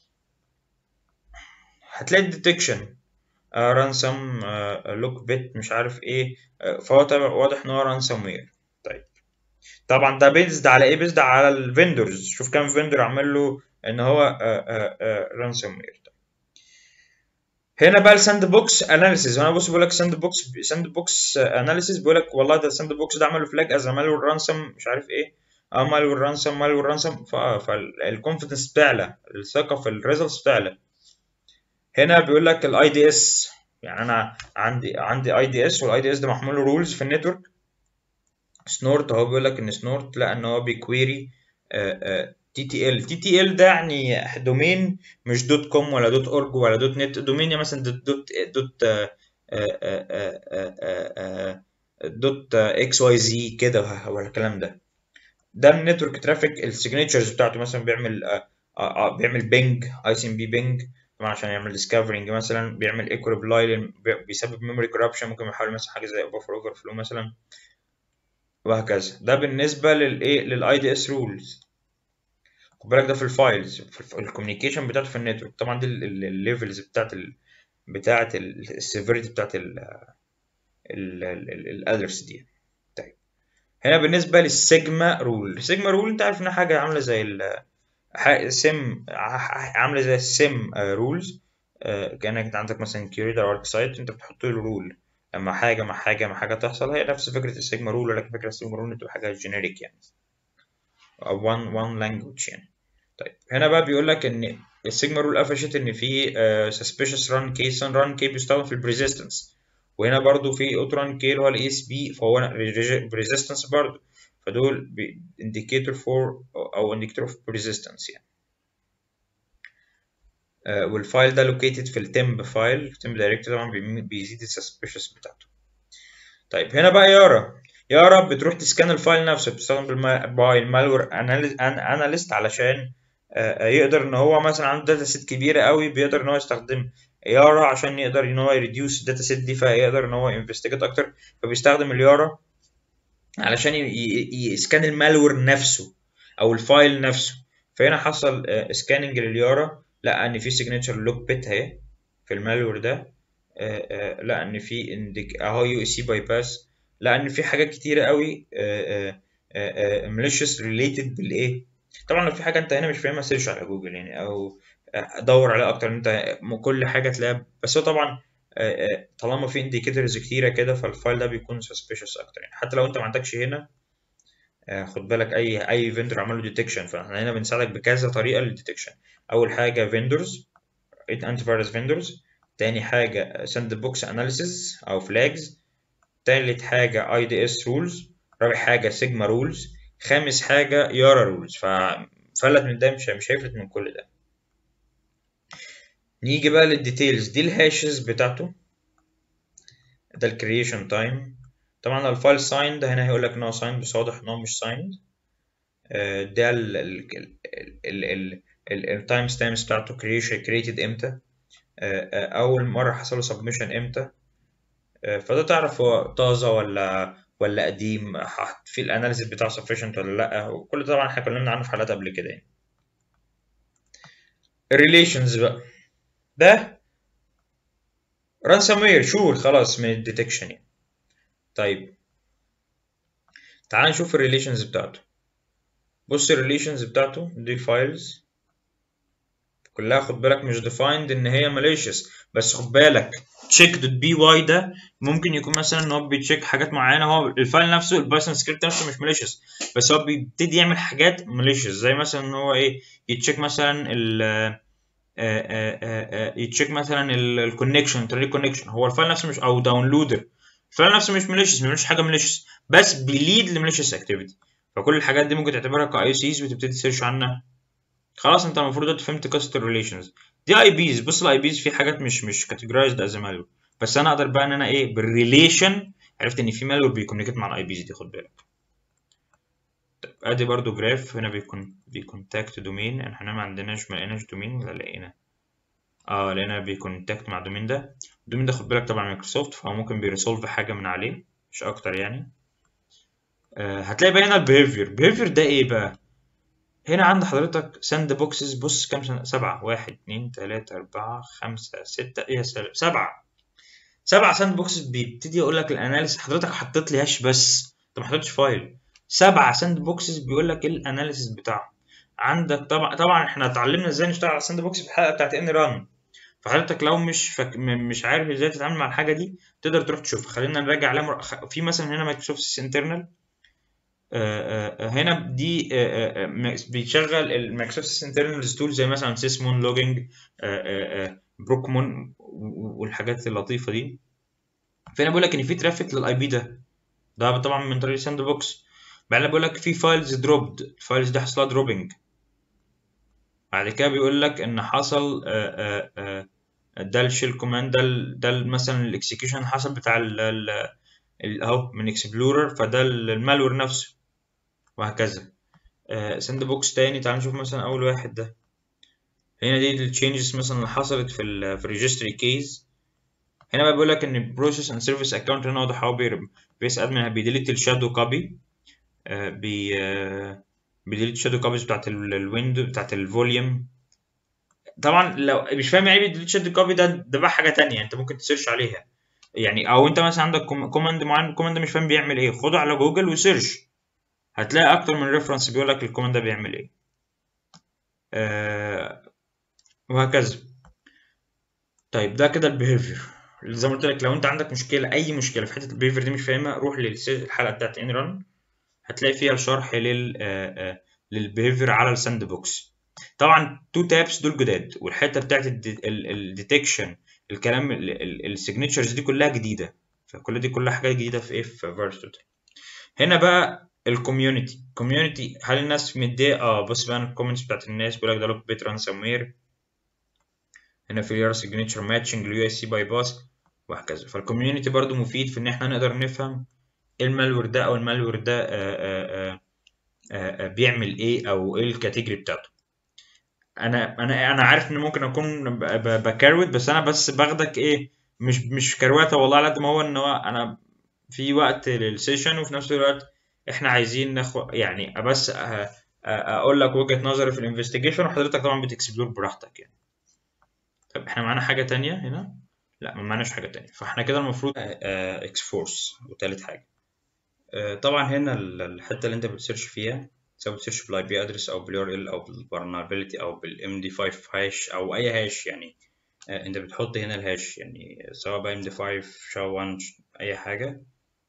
هتلاقي الديتكشن رانسم لوك بيت مش عارف ايه uh, فهو واضح ان هو رانسم وير طيب طبعا ده بيزد على ايه بيزد على الفندرز شوف كام فندر عمل له ان هو رانسم وير طيب. هنا بقى الساند بوكس اناليسيز هنا بص بيقول لك ساند بوكس ساند بوكس اناليسيز بيقول لك والله ده الساند بوكس ده عمله فلاج از مالور رانسم مش عارف ايه اه مالور رانسم مالور رانسم فالكونفدنس بتعلى الثقه في الريزلتس بتعلى هنا بيقول لك الاي دي اس يعني انا عندي عندي اي دي اس والاي دي اس ده محمول له رولز في النتورك سنورت اهو بيقول لك ان سنورت لا ان هو بيكويري تي تي ال تي تي ال ده يعني دومين مش دوت كوم ولا دوت اورج ولا دوت نت دومين يعني مثلا دوت دوت دوت دوت اكس واي زي كده ولا الكلام ده ده النتورك ترافيك السيجنتشرز بتاعته مثلا بيعمل بيعمل بينج اي سي ام بي بينج طبعا عشان يعمل ديسكفرنج مثلا بيعمل ايكو ريبلاي بيسبب ميموري كوربشن ممكن يحاول مثلا حاجه زي بفر اوفر فلو مثلا وهكذا ده بالنسبه للايه للاي دي اس رولز خد بالك ده في الفايلز في الكوميونيكيشن بتاعته في النتورك طبعا دي الليفلز بتاعت ال بتاعت السيفيريتي بتاعت الادرس دي طيب هنا بالنسبه للسيجما رول السيجما رول انت عارف انها حاجه عامله زي ال سم عامله زي السم رولز كانك انت عندك مثلا كيوريد او ارك سايت انت بتحط له رول لما حاجه مع حاجه مع حاجه تحصل هي نفس فكره السيجما رول ولكن فكره السيجما رول بتبقى حاجه جينيريك يعني او وان وان لانجوج يعني طيب هنا بقى بيقول لك ان السيجما رول قفشت ان في سسبيشس ران كي سن ران كي بيستخدم في البريزيستنس وهنا برضو في اوت ران كي اللي هو الاي اس بي فهو ريزيستنس برضو فدول indicator for او indicator of persistence يعني آه، والفايل ده لوكيتد في التمب فايل التمب دايركتوري طبعا بي- بيزيد السسبشس بتاعته طيب هنا بقى يارا يارا بتروح تسكان الفايل نفسه بتستخدم بالما- باي المالور اناليست علشان آه، آه، يقدر ان هو مثلا عنده داتا سيت كبيره قوي بيقدر ان هو يستخدم يارا عشان يقدر ان هو يريديوس الداتا سيت دي فيقدر ان هو انفستيجيت اكتر فبيستخدم اليارا علشان ي- ي- يسكان المالور نفسه او الفايل نفسه فهنا حصل سكاننج لليارا لقى ان في سيجنتشر لوك بيت اهي في المالور ده آه، آه، لقى ان في انديك اهو يو اس سي باي باس لقى ان في حاجات كتيره قوي ماليشيوس ريليتد بالايه طبعا لو في حاجه انت هنا مش فاهمها سيرش على جوجل يعني او آه، دور عليها اكتر انت م- كل حاجه تلاقيها بس هو طبعا آه، آه، طالما في انديكيتورز كتيره كده فالفايل ده بيكون سسبيشس اكتر يعني حتى لو انت ما عندكش هنا آه، خد بالك اي اي فيندور عمل له ديتكشن فاحنا هنا بنساعدك بكذا طريقه للديتكشن اول حاجه فيندورز انتي فيروس فيندورز تاني حاجه ساند بوكس اناليسيز او فلاجز تالت حاجه اي دي اس رولز رابع حاجه سيجما رولز خامس حاجه يارا رولز ففلت من ده مش مش هيفلت من كل ده نيجي بقى للديتيلز دي الهاشز بتاعته ده الكرييشن تايم طبعا لو الفايل سايند هنا هيقول لك ان هو سايند بس واضح ان هو مش سايند ده التايم ستامبس بتاعته كريشن كريتد امتى آه، آه، اول مره حصل له سبمشن امتى آه، فده تعرف هو طازه ولا ولا قديم ح- في الاناليسيس بتاعه sufficient ولا لا وكل ده طبعا احنا اتكلمنا عنه في حلقات قبل كده يعني الريليشنز بقى ده رانسوم شور خلاص من الديتكشن يعني طيب تعال نشوف الريليشنز بتاعته بص الريليشنز بتاعته دي الفايلز كلها خد بالك مش defined ان هي malicious بس خد بالك check.py ده ممكن يكون مثلا ان هو بيتشيك حاجات معينه هو الفايل نفسه البايثون سكريبت نفسه مش malicious بس هو بيبتدي يعمل حاجات malicious زي مثلا ان هو ايه يتشيك مثلا ال يتشيك مثلا الكونكشن انترنت كونكشن هو الفايل نفسه مش او داونلودر الفايل نفسه مش malicious مش حاجه malicious بس بيليد لماليشيوس اكتيفيتي فكل الحاجات دي ممكن تعتبرها كاي سيز وتبتدي تسيرش عنها خلاص انت المفروض دلوقتي فهمت قصه الريليشنز دي اي بيز بص الاي بيز في حاجات مش مش كاتيجرايزد از مالور بس انا اقدر بقى ان انا ايه بالريليشن عرفت ان في مالور بيكونكت مع الاي بيز دي خد بالك طيب ادي برضو جراف هنا بيكون بيكونتاكت دومين احنا ما عندناش ما لقيناش دومين ولا لقينا اه لقينا بيكونتاكت مع الدومين ده الدومين ده خد بالك طبعا مايكروسوفت فهو ممكن بيريسولف حاجه من عليه مش اكتر يعني آه هتلاقي بقى هنا البيهيفير البيهيفير ده ايه بقى هنا عند حضرتك ساند بوكسز بص كام سنة سبعة واحد اتنين تلاتة أربعة خمسة ستة إيه يا سلام سبعة سبعة ساند بوكسز بيبتدي يقول لك الأناليسيس حضرتك حطيت لي هاش بس أنت ما حطيتش فايل سبعة ساند بوكسز بيقول لك الأناليسيس بتاعه عندك طبعا طبعا احنا اتعلمنا ازاي نشتغل على الساند بوكس في الحلقة بتاعت ان ران فحضرتك لو مش فك... م- مش عارف ازاي تتعامل مع الحاجة دي تقدر تروح تشوف خلينا نراجع عليها مر... خ- في مثلا هنا مايكروسوفت انترنال آه، آه، هنا دي آه، آه، آه، بيشغل المايكروسوفت انترنال تول زي مثلا سيسمون لوجينج بروكمون والحاجات اللطيفه دي فهنا بيقول لك ان في ترافيك للاي بي ده ده طبعا من طريق ساند بوكس بعدين بيقول لك في فايلز دروبد الفايلز دي حصلها دروبنج بعد كده بيقول لك ان حصل آه، آه، آه، ده الشيل كوماند ده ال- ده ال- مثلا الاكسكيوشن حصل بتاع ال- ال- ال- اهو من اكسبلورر فده المالور نفسه وهكذا ساند بوكس تاني تعال نشوف مثلا اول واحد ده هنا دي التشينجز مثلا اللي حصلت في ال في الريجستري كيز هنا بقى بيقول لك ان بروسيس اند سيرفيس اكونت هنا واضح هو بي- بيس ادمن بيديليت الشادو كوبي بي آه، بيديليت الشادو كوبيز بتاعت ال- الويندو بتاعت الفوليوم طبعا لو مش فاهم يعني ايه بيديليت شادو كوبي ده ده بقى حاجه تانية انت ممكن تسيرش عليها يعني او انت مثلا عندك كوماند معين الكوماند ده مش فاهم بيعمل ايه خده على جوجل وسيرش هتلاقي اكتر من ريفرنس بيقول لك الكوماند ده بيعمل ايه آه وهكذا طيب ده كده البيهيفير زي ما قلت لك لو انت عندك مشكله اي مشكله في حته البيهيفير دي مش فاهمها روح للحلقه بتاعت انران هتلاقي فيها الشرح لل آه آه للبيهيفير على الساند بوكس طبعا تو تابس دول جداد والحته بتاعت الديتكشن الكلام السيجنتشرز دي كلها جديده فكل دي كلها حاجات جديده في ايه في فيرستوت هنا بقى الكوميونتي كوميونتي هل الناس متضايقه اه بص بقى الكومنتس بتاعت الناس بيقول لك ده لوك بيت رانسوم وير هنا failure signature matching اليو اس سي باي باس وهكذا فالكوميونتي برضو مفيد في ان احنا نقدر نفهم ايه المالور ده او المالور ده آآ آآ آآ بيعمل ايه او ايه الكاتيجوري بتاعته انا انا انا عارف ان ممكن اكون بكروت بس انا بس باخدك ايه مش مش كروته والله على قد ما هو ان هو انا في وقت للسيشن وفي نفس الوقت احنا عايزين ناخد يعني بس اقول لك وجهة نظري في الانفستيجيشن وحضرتك طبعا بتكسبلور براحتك يعني طب احنا معانا حاجة تانية هنا لا ما معناش حاجة تانية فاحنا كده المفروض اكس فورس وتالت حاجة طبعا هنا الحتة اللي انت بتسيرش فيها سواء بتسيرش بالاي بي ادرس او باليو ار ال او بالفولنربيلتي او بالام دي 5 هاش او اي هاش يعني انت بتحط هنا الهاش يعني سواء بقى ام دي 5 شا 1 اي حاجة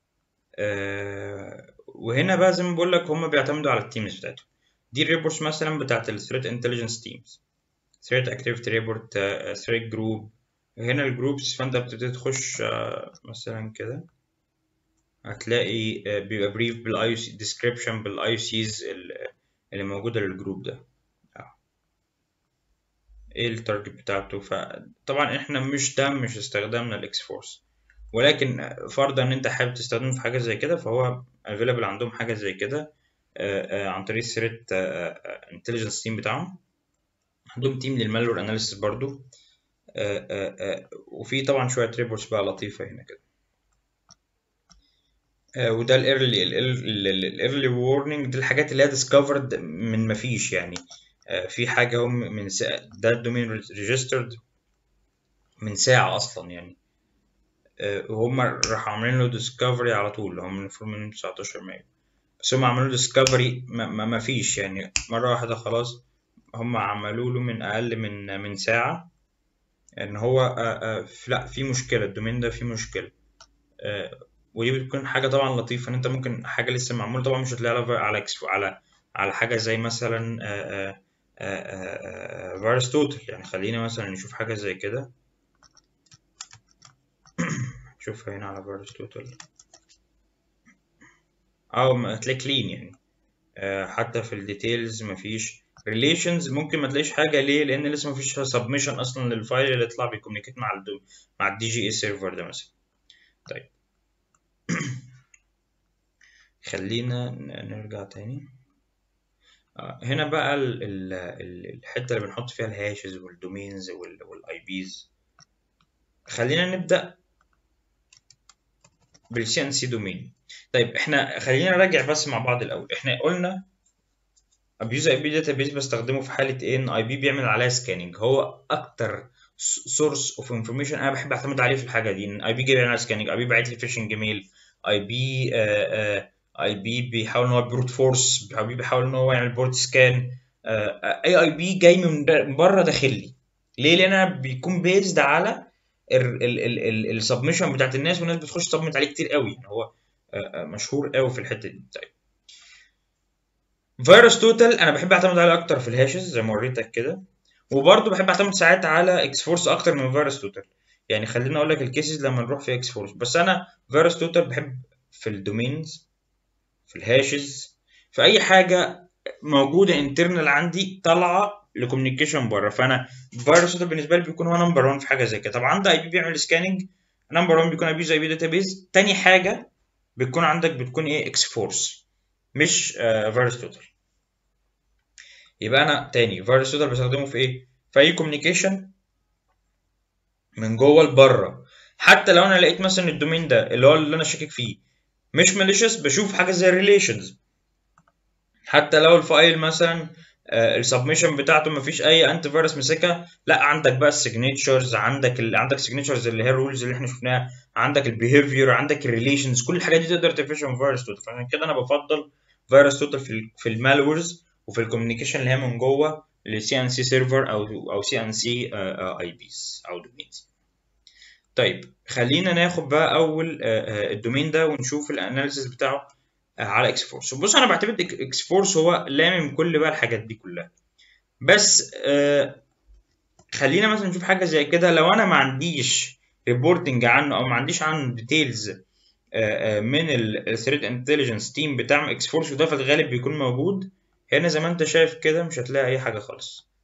وهنا بقى زي ما بقول لك هم بيعتمدوا على التيمز بتاعتهم دي الريبورتس مثلا بتاعت الثريت انتليجنس تيمز ثريت اكتيفيتي ريبورت ثريت جروب هنا الجروبس فانت بتبتدي تخش مثلا كده هتلاقي بيبقى بريف بالاي سي ديسكريبشن بالاي سيز اللي موجوده للجروب ده ايه التارجت بتاعته فطبعا احنا مش ده مش استخدامنا الاكس فورس ولكن فرضا ان انت حابب تستخدمه في حاجه زي كده فهو افيلابل عندهم حاجه زي كده عن طريق الثريت انتليجنس تيم بتاعهم عندهم تيم للمالور اناليسيس برضو وفي طبعا شويه ريبورتس بقى لطيفه هنا كده وده الايرلي الايرلي وورنينج دي الحاجات اللي هي ديسكفرد من مفيش يعني في حاجه هم من ساعة ده الدومين ريجسترد من ساعه اصلا يعني وهم راحوا عاملين له ديسكفري على طول هم المفروض من 19 مايو بس هم عملوا ديسكفري ما, ما فيش يعني مرة واحدة خلاص هم عملوا له من أقل من من ساعة إن هو آآ آآ لا في مشكلة الدومين ده فيه مشكلة ودي بتكون حاجة طبعا لطيفة إن أنت ممكن حاجة لسه معمولة طبعا مش هتلاقيها على على على على حاجة زي مثلا فيروس توتال يعني خلينا مثلا نشوف حاجة زي كده شوفها هنا على فيروس توتال او هتلاقي كلين يعني أه حتى في الديتيلز مفيش ريليشنز ممكن ما تلاقيش حاجه ليه لان لسه مفيش سبمشن اصلا للفايل اللي يطلع بيكومينيكيت مع الدو مع الدي جي اي سيرفر ده مثلا طيب خلينا نرجع تاني آه هنا بقى ال ال ال الحته اللي بنحط فيها الهاشز والدومينز والاي بيز خلينا نبدا بالسي ان سي دومين طيب احنا خلينا نراجع بس مع بعض الاول احنا قلنا ابيوز اي بي داتابيز بستخدمه في حاله ايه ان اي بي بيعمل عليها سكاننج هو اكتر سورس اوف انفورميشن انا بحب اعتمد عليه في الحاجه دي ان اي بي جايب عليها سكاننج اي بي باعت لي فيشنج ميل اي بي اي بي بيحاول ان هو بروت فورس اي بي بيحاول ان هو يعمل بورت سكان اي اي بي جاي من بره داخل لي ليه لان بيكون بيزد على السبمشن بتاعت الناس والناس بتخش تسبمت عليه كتير قوي يعني هو مشهور قوي في الحته دي طيب فيروس توتال انا بحب اعتمد عليه اكتر في الهاشز زي ما وريتك كده وبرضه بحب اعتمد ساعات على اكس فورس اكتر من فيروس توتال يعني خليني اقول لك الكيسز لما نروح في اكس فورس بس انا فيروس توتال بحب في الدومينز في الهاشز في اي حاجه موجوده انترنال عندي طالعه لكوميونيكيشن بره فانا فيروس توتال بالنسبه لي بيكون هو نمبر 1 في حاجه زي كده طبعا عندي اي بي بيعمل سكاننج نمبر 1 بيكون اي بي زي بي داتابيز تاني حاجه بتكون عندك بتكون ايه اكس فورس مش فيروس توتال يبقى انا تاني فيروس توتال بستخدمه في ايه في اي كوميونيكيشن من جوه لبره حتى لو انا لقيت مثلا الدومين ده اللي هو اللي انا شاكك فيه مش ماليشيس بشوف حاجه زي الريليشنز حتى لو الفايل مثلا السبمشن بتاعته مفيش اي انتي فيروس مسكها لا عندك بقى السيجنتشرز عندك ال... عندك السيجنتشرز اللي هي الرولز اللي احنا شفناها عندك البيهيفير عندك الريليشنز كل الحاجات دي تقدر تفشها من فيروس توتال فعشان كده انا بفضل فيروس توتال في ال... في المالورز وفي الكوميونيكيشن اللي هي من جوه لسي ان سي سيرفر او او سي ان سي اي بيز او دومينز طيب خلينا ناخد بقى اول الدومين ده ونشوف الاناليسيس بتاعه على اكس فورس بص انا بعتبر اكس فورس هو لامم كل بقى الحاجات دي كلها بس آه خلينا مثلا نشوف حاجه زي كده لو انا ما عنديش ريبورتنج عنه او ما عنديش عنه ديتيلز آه آه من الثريد انتليجنس تيم بتاع اكس فورس وده في الغالب بيكون موجود هنا زي ما انت شايف كده مش هتلاقي اي حاجه خالص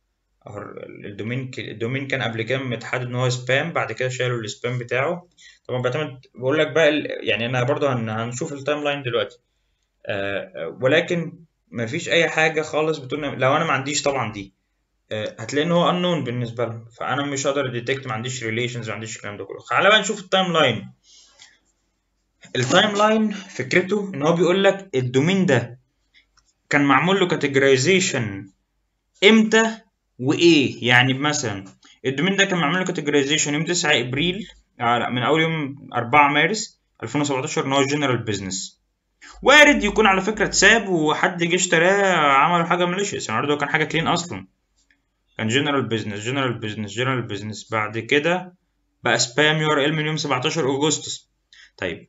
أهو الدومين ك- الدومين كان قبل كده متحدد ان هو سبام بعد كده شالوا السبام بتاعه طبعا بيعتمد بقول لك بقى ال- يعني انا برضو هن- هنشوف التايم لاين دلوقتي آه، آه، ولكن مفيش اي حاجه خالص بتقول لو انا ما عنديش طبعا دي آه، هتلاقي ان هو unknown بالنسبه لهم فانا مش هقدر ديتكت ما عنديش ريليشنز ما عنديش الكلام ده كله تعالى بقى نشوف التايم لاين التايم لاين فكرته ان هو بيقول لك الدومين ده كان معمول له كاتيجورايزيشن امتى وايه يعني مثلا الدومين ده كان معمول له كاتيجورايزيشن يوم 9 ابريل آه لا من اول يوم 4 مارس 2017 ان هو جنرال بزنس وارد يكون على فكره اتساب وحد جه اشتراه عملوا حاجه ماليشيس يعني برضه كان حاجه كلين اصلا كان جنرال بزنس جنرال بزنس جنرال بزنس بعد كده بقى سبام يو ار ال من يوم 17 اغسطس طيب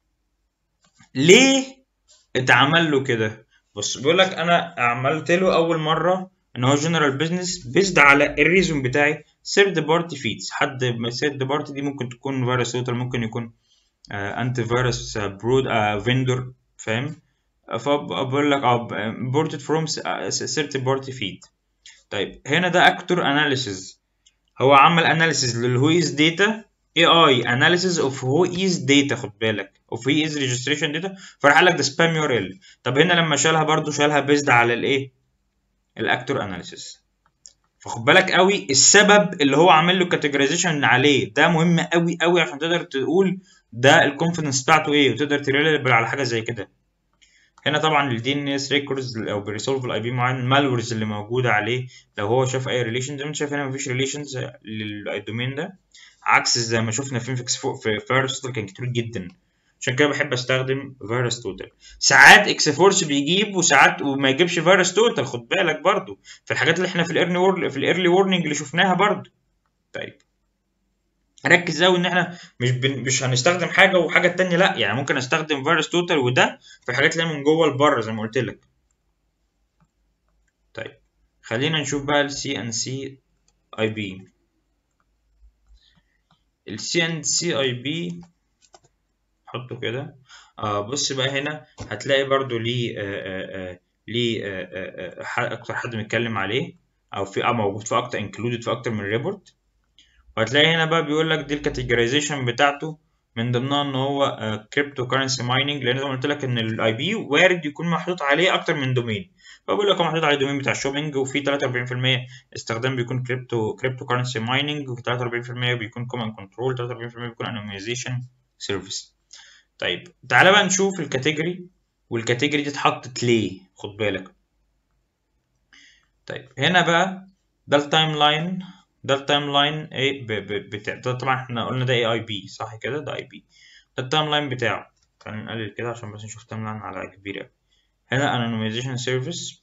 ليه اتعمل له كده بص بيقول لك انا عملت له اول مره ان هو جنرال بزنس بيزد على الريزون بتاعي ثيرد بارتي فيدز حد ثيرد بارتي دي ممكن تكون فيروس توتال ممكن يكون انتي فيروس برود فيندور فاهم فبقول لك اه imported from third party feed طيب هنا ده اكتور اناليسيز هو عمل اناليسيز للهو از داتا اي اي اناليسيز اوف هو از داتا خد بالك اوف هي از ريجستريشن داتا فراح قال لك ده سبام يو ار ال طب هنا لما شالها برضو شالها بيزد على الايه الاكتور اناليسيز فخد بالك قوي السبب اللي هو عامل له كاتيجورايزيشن عليه ده مهم قوي قوي عشان تقدر تقول ده الكونفدنس بتاعته ايه وتقدر تريليبل على حاجه زي كده هنا طبعا الدي ان اس ريكوردز او بيريسولف الاي بي معين المالورز اللي موجوده عليه لو هو شاف اي ريليشن زي ما انت شايف هنا مفيش ريليشنز للدومين ده عكس زي ما شفنا في انفكس فوق في فيروس توتال كان كتير جدا عشان كده بحب استخدم فيروس توتال ساعات اكس فورس بيجيب وساعات وما يجيبش فيروس توتال خد بالك برضو في الحاجات اللي احنا في الايرلي وور في الايرلي وورنينج اللي شفناها برضو طيب ركز قوي ان احنا مش بن... مش هنستخدم حاجه وحاجه تانية لا يعني ممكن استخدم فيروس توتال وده في الحاجات اللي هي من جوه لبره زي ما قلت لك طيب خلينا نشوف بقى السي ان سي اي بي السي ان سي اي بي حطه كده آه بص بقى هنا هتلاقي برضو ليه آه آه آه ليه آه آه آه اكتر حد متكلم عليه او في اه موجود في اكتر انكلودد في اكتر من ريبورت وهتلاقي هنا بقى بيقول لك دي الكاتيجورايزيشن بتاعته من ضمنها ان هو كريبتو كارنسي مايننج لان زي ما قلت لك ان الاي بي وارد يكون محطوط عليه اكتر من دومين فبقول لك هو محطوط عليه دومين بتاع الشوبينج وفي 43% استخدام بيكون كريبتو كريبتو كارنسي مايننج و 43% بيكون كوماند كنترول 43% بيكون انونيمايزيشن سيرفيس طيب تعالى بقى نشوف الكاتيجوري والكاتيجوري دي اتحطت ليه خد بالك طيب هنا بقى ده التايم لاين ده التايم لاين ايه بتاع ده طبعا احنا قلنا ده اي اي بي صح كده ده اي بي ده التايم لاين بتاعه خلينا نقلل كده عشان بس نشوف تايم لاين على كبير قوي هنا anonymization service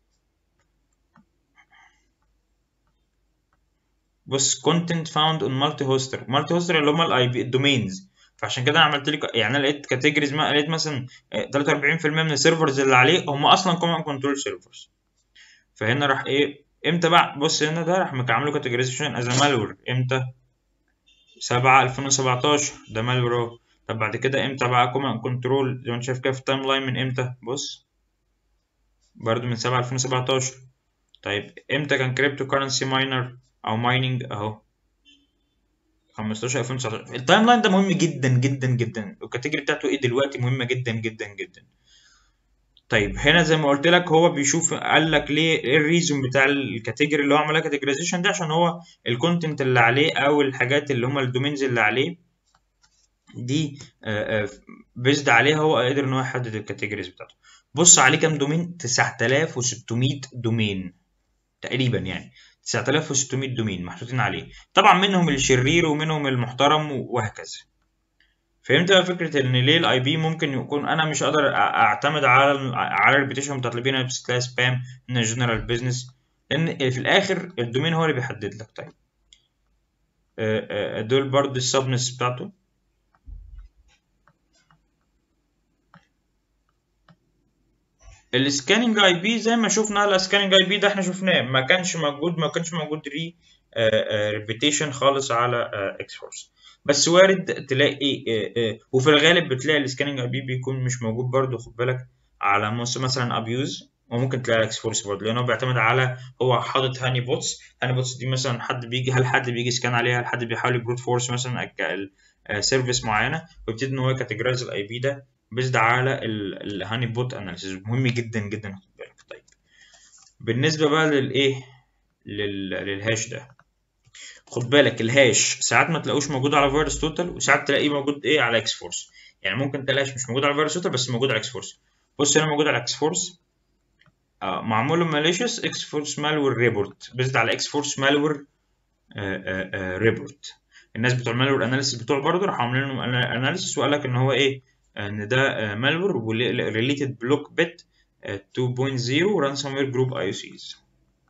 بص content found on multi hoster multi hoster اللي هم الاي بي الدومينز فعشان كده انا عملت لك يعني انا لقيت كاتيجوريز لقيت مثلا 43% من السيرفرز اللي عليه هم اصلا كوماند كنترول سيرفرز فهنا راح ايه امتى بقى بص هنا ده راح عامله كاتيجورايزيشن از مالور امتى 7 2017 ده مالور طب بعد كده امتى بقى كوماند كنترول زي ما انت شايف كده في التايم لاين من امتى بص برضو من 7 2017 طيب امتى كان كريبتو كارنسي ماينر او مايننج اهو 15 2019 التايم لاين ده مهم جدا جدا جدا الكاتيجوري بتاعته ايه دلوقتي مهمه جدا جدا جدا طيب هنا زي ما قلت لك هو بيشوف قال لك ليه ايه الريزون بتاع الكاتيجوري اللي هو عملها كاتيجورايزيشن ده عشان هو الكونتنت اللي عليه او الحاجات اللي هم الدومينز اللي عليه دي بيزد عليها هو قادر ان هو يحدد الكاتيجوريز بتاعته بص عليه كام دومين 9600 دومين تقريبا يعني 9600 دومين محطوطين عليه طبعا منهم الشرير ومنهم المحترم وهكذا فهمت بقى فكره ان ليه الاي بي ممكن يكون انا مش قادر اعتمد على على الريبيتيشن بتاعت البي بس تلاقي سبام ان جنرال بزنس لان في الاخر الدومين هو اللي بيحدد لك طيب دول برضه السبنس بتاعته السكاننج اي بي زي ما شفنا السكاننج اي بي ده احنا شفناه ما كانش موجود ما كانش موجود ري ريبيتيشن خالص على اكس فورس بس وارد تلاقي وفي الغالب بتلاقي السكاننج اي بي بيكون مش موجود برضو خد بالك على مثلا ابيوز وممكن تلاقي اكس فورس برضه لان هو بيعتمد على هو حاطط هاني بوتس هاني بوتس دي مثلا حد بيجي هل حد بيجي سكان عليها هل حد بيحاول يبروت فورس مثلا سيرفيس معينه ويبتدي ان هو يكاتيجرايز الاي بي ده بيزد على الهاني بوت اناليسيس مهم جدا جدا خد بالك طيب بالنسبه بقى للايه لل... للهاش ده خد بالك الهاش ساعات ما تلاقوش موجود على فيروس توتال وساعات تلاقيه موجود ايه على اكس فورس يعني ممكن تلاقيش مش موجود على فيروس توتال بس موجود على اكس فورس بص هنا موجود على اكس فورس آه معمول له ماليشيوس اكس فورس مالور ريبورت بيزد على اكس فورس مالور ريبورت الناس بتوع المالور اناليسيس بتوع برضه راحوا عاملين لهم اناليسيس وقال لك ان هو ايه ان ده مالور وريليتد بلوك بت 2.0 رانسوم وير جروب اي او سيز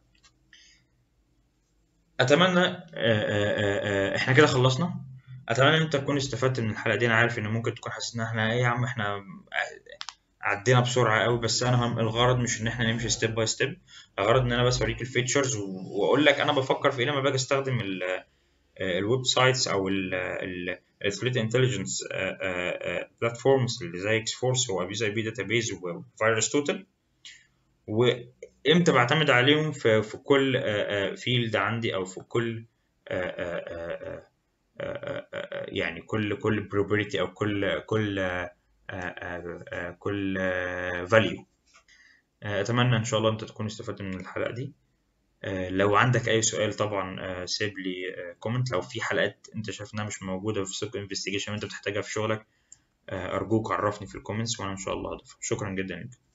اتمنى احنا كده خلصنا اتمنى ان انت تكون استفدت من الحلقه دي انا عارف ان ممكن تكون حاسس ان احنا ايه يا عم احنا عدينا بسرعه قوي بس انا هم الغرض مش ان احنا نمشي ستيب باي ستيب الغرض ان انا بس اوريك الفيتشرز واقول لك انا بفكر في ايه لما باجي استخدم الويب سايتس او الثريت انتليجنس بلاتفورمز اللي زي اكس فورس وابيز اي بي داتابيز وفيروس توتال وامتى بعتمد عليهم في في كل فيلد عندي او في كل يعني كل كل probability او كل كل كل فاليو اتمنى ان شاء الله انت تكون استفدت من الحلقه دي لو عندك اي سؤال طبعا سيب لي كومنت لو في حلقات انت شايف انها مش موجوده في سوق انفستيجيشن انت بتحتاجها في شغلك ارجوك عرفني في الكومنتس وانا ان شاء الله هضيفها شكرا جدا لك